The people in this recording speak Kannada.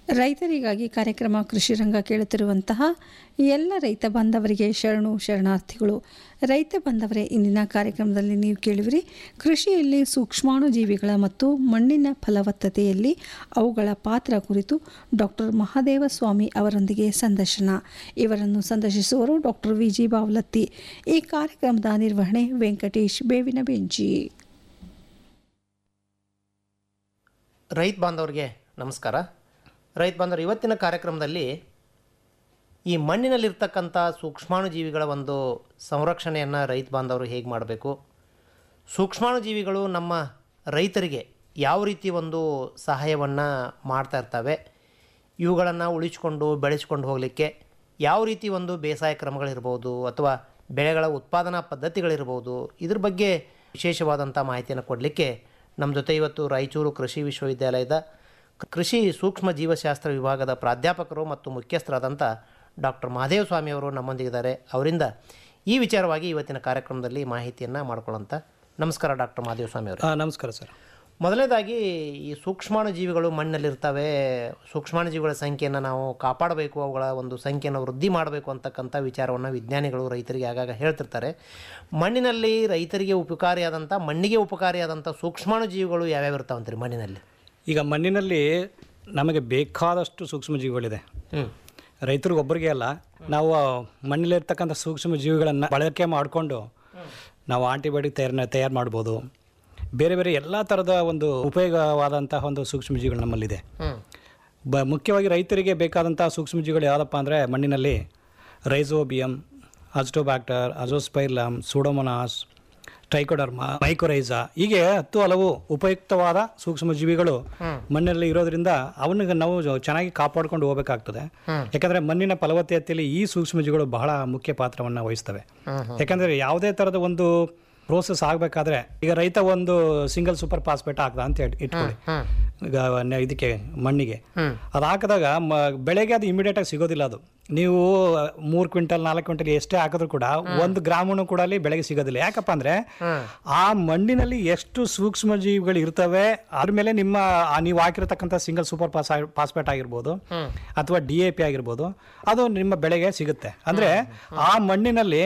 ರೈತರಿಗಾಗಿ ಕಾರ್ಯಕ್ರಮ ಕೃಷಿ ರಂಗ ಕೇಳುತ್ತಿರುವಂತಹ ಎಲ್ಲ ರೈತ ಬಾಂಧವರಿಗೆ ಶರಣು ಶರಣಾರ್ಥಿಗಳು ರೈತ ಬಾಂಧವರೇ ಇಂದಿನ ಕಾರ್ಯಕ್ರಮದಲ್ಲಿ ನೀವು ಕೇಳುವಿರಿ ಕೃಷಿಯಲ್ಲಿ ಸೂಕ್ಷ್ಮಾಣು ಜೀವಿಗಳ ಮತ್ತು ಮಣ್ಣಿನ ಫಲವತ್ತತೆಯಲ್ಲಿ ಅವುಗಳ ಪಾತ್ರ ಕುರಿತು ಡಾಕ್ಟರ್ ಮಹಾದೇವ ಸ್ವಾಮಿ ಅವರೊಂದಿಗೆ ಸಂದರ್ಶನ ಇವರನ್ನು ಸಂದರ್ಶಿಸುವರು ಡಾಕ್ಟರ್ ವಿ ಜಿ ಬಾವಲತ್ತಿ ಈ ಕಾರ್ಯಕ್ರಮದ ನಿರ್ವಹಣೆ ವೆಂಕಟೇಶ್ ಬೇವಿನ ಬೆಂಚಿ ರೈತ ಬಾಂಧವರಿಗೆ ನಮಸ್ಕಾರ ರೈತ ಬಾಂಧವರು ಇವತ್ತಿನ ಕಾರ್ಯಕ್ರಮದಲ್ಲಿ ಈ ಮಣ್ಣಿನಲ್ಲಿರ್ತಕ್ಕಂಥ ಸೂಕ್ಷ್ಮಾಣುಜೀವಿಗಳ ಒಂದು ಸಂರಕ್ಷಣೆಯನ್ನು ರೈತ ಬಾಂಧವರು ಹೇಗೆ ಮಾಡಬೇಕು ಸೂಕ್ಷ್ಮಾಣುಜೀವಿಗಳು ನಮ್ಮ ರೈತರಿಗೆ ಯಾವ ರೀತಿ ಒಂದು ಸಹಾಯವನ್ನು ಮಾಡ್ತಾ ಇರ್ತವೆ ಇವುಗಳನ್ನು ಉಳಿಸ್ಕೊಂಡು ಬೆಳೆಸ್ಕೊಂಡು ಹೋಗಲಿಕ್ಕೆ ಯಾವ ರೀತಿ ಒಂದು ಬೇಸಾಯ ಕ್ರಮಗಳಿರ್ಬೋದು ಅಥವಾ ಬೆಳೆಗಳ ಉತ್ಪಾದನಾ ಪದ್ಧತಿಗಳಿರ್ಬೋದು ಇದ್ರ ಬಗ್ಗೆ ವಿಶೇಷವಾದಂಥ ಮಾಹಿತಿಯನ್ನು ಕೊಡಲಿಕ್ಕೆ ನಮ್ಮ ಜೊತೆ ಇವತ್ತು ರಾಯಚೂರು ಕೃಷಿ ವಿಶ್ವವಿದ್ಯಾಲಯದ ಕೃಷಿ ಸೂಕ್ಷ್ಮ ಜೀವಶಾಸ್ತ್ರ ವಿಭಾಗದ ಪ್ರಾಧ್ಯಾಪಕರು ಮತ್ತು ಮುಖ್ಯಸ್ಥರಾದಂಥ ಡಾಕ್ಟರ್ ಮಹಾದೇವ ಸ್ವಾಮಿ ಅವರು ನಮ್ಮೊಂದಿಗಿದ್ದಾರೆ ಅವರಿಂದ ಈ ವಿಚಾರವಾಗಿ ಇವತ್ತಿನ ಕಾರ್ಯಕ್ರಮದಲ್ಲಿ ಮಾಹಿತಿಯನ್ನು ಮಾಡ್ಕೊಳ್ಳೋಂಥ ನಮಸ್ಕಾರ ಡಾಕ್ಟರ್ ಮಹಾದೇವ ಸ್ವಾಮಿ ಅವರು ಆ, ನಮಸ್ಕಾರ ಸರ್ ಮೊದಲನೇದಾಗಿ ಈ ಸೂಕ್ಷ್ಮಾಣು ಜೀವಿಗಳು ಮಣ್ಣಲ್ಲಿರ್ತವೆ ಸೂಕ್ಷ್ಮಾಣು ಜೀವಿಗಳ ಸಂಖ್ಯೆಯನ್ನು ನಾವು ಕಾಪಾಡಬೇಕು ಅವುಗಳ ಒಂದು ಸಂಖ್ಯೆಯನ್ನು ವೃದ್ಧಿ ಮಾಡಬೇಕು ಅಂತಕ್ಕಂಥ ವಿಚಾರವನ್ನು ವಿಜ್ಞಾನಿಗಳು ರೈತರಿಗೆ ಆಗಾಗ ಹೇಳ್ತಿರ್ತಾರೆ ಮಣ್ಣಿನಲ್ಲಿ ರೈತರಿಗೆ ಉಪಕಾರಿಯಾದಂಥ ಮಣ್ಣಿಗೆ ಉಪಕಾರಿಯಾದಂಥ ಸೂಕ್ಷ್ಮಾಣು ಜೀವಿಗಳು ಯಾವ್ಯಾವ ಇರ್ತಾವಂತ್ರಿ ಮಣ್ಣಿನಲ್ಲಿ ಈಗ ಮಣ್ಣಿನಲ್ಲಿ ನಮಗೆ ಬೇಕಾದಷ್ಟು ಸೂಕ್ಷ್ಮ ಜೀವಿಗಳಿದೆ ಹ್ಞೂ ರೈತರಿಗೆ ಒಬ್ಬರಿಗೆ ಅಲ್ಲ ನಾವು ಮಣ್ಣಲ್ಲಿರ್ತಕ್ಕಂಥ ಸೂಕ್ಷ್ಮ ಜೀವಿಗಳನ್ನು ಬಳಕೆ ಮಾಡಿಕೊಂಡು ನಾವು ಆಂಟಿಬಯೋಟಿಕ್ ತಯಾರ ತಯಾರು ಮಾಡ್ಬೋದು ಬೇರೆ ಬೇರೆ ಎಲ್ಲ ಥರದ ಒಂದು ಉಪಯೋಗವಾದಂತಹ ಒಂದು ಸೂಕ್ಷ್ಮ ಜೀವಿಗಳು ನಮ್ಮಲ್ಲಿದೆ ಹ್ಞೂ ಬ ಮುಖ್ಯವಾಗಿ ರೈತರಿಗೆ ಬೇಕಾದಂಥ ಸೂಕ್ಷ್ಮ ಜೀವಿಗಳು ಯಾವುದಪ್ಪ ಅಂದರೆ ಮಣ್ಣಿನಲ್ಲಿ rhizobium azotobacter azospirillum pseudomonas trichoderma mycorrhiza ಹೀಗೆ ಹತ್ತು ಹಲವು ಉಪಯುಕ್ತವಾದ ಸೂಕ್ಷ್ಮ ಜೀವಿಗಳು ಮಣ್ಣಲ್ಲಿ ಇರೋದ್ರಿಂದ ಅವನ್ನ ನಾವು ಜ- ಚೆನ್ನಾಗಿ ಕಾಪಾಡ್ಕೊಂಡು ಹೋಗಬೇಕಾಗ್ತದೆ ಯಾಕಂದ್ರೆ ಮಣ್ಣಿನ ಫಲವತ್ತತೆಯಲ್ಲಿ ಈ ಸೂಕ್ಷ್ಮ ಜೀವಿಗಳು ಬಹಳ ಮುಖ್ಯ ಪಾತ್ರವನ್ನು ವಹಿಸ್ತವೆ ಯಾಕಂದ್ರೆ ಯಾವುದೇ ಥರದ ಒಂದು ಪ್ರೋಸೆಸ್ ಆಗಬೇಕಾದ್ರೆ ಈಗ ರೈತ ಒಂದು ಸಿಂಗಲ್ ಸೂಪರ್ ಫಾಸ್ಫೇಟ್ ಹಾಕ್ದ ಅಂತ ಇಟ್- ಇಟ್ಕೊಳ್ಳಿ ಈಗ ನ- ಇದಕ್ಕೆ ಮಣ್ಣಿಗೆ ಅದು ಹಾಕಿದಾಗ ಮ ಬೆಳೆಗೆ ಅದು ಇಮಿಡಿಯೇಟ್ ಆಗಿ ಸಿಗೋದಿಲ್ಲ ಅದು ನೀವು ಮೂರು ಕ್ವಿಂಟಲ್ ನಾಲ್ಕು ಕ್ವಿಂಟಲ್ ಎಷ್ಟೇ ಹಾಕಿದ್ರು ಕೂಡ ಒಂದು ಗ್ರಾಮನು ಕೂಡ ಅಲ್ಲಿ ಬೆಳೆಗೆ ಸಿಗೋದಿಲ್ಲ ಯಾಕಪ್ಪ ಅಂದ್ರೆ ಆ ಮಣ್ಣಿನಲ್ಲಿ ಎಷ್ಟು ಸೂಕ್ಷ್ಮ ಜೀವಿಗಳು ಇರ್ತವೆ ಅದ್ರ ಮೇಲೆ ನಿಮ್ಮ ಆ ನೀವು ಹಾಕಿರತಕ್ಕಂಥ ಸಿಂಗಲ್ ಸೂಪರ್ ಪಾಸ್ ಫಾಸ್ಫೇಟ್ ಆಗಿರ್ಬೋದು ಅಥವಾ ಡಿ ಎ ಪಿ ಆಗಿರ್ಬೋದು ಅದು ನಿಮ್ಮ ಬೆಳೆಗೆ ಸಿಗುತ್ತೆ ಅಂದ್ರೆ ಆ ಮಣ್ಣಿನಲ್ಲಿ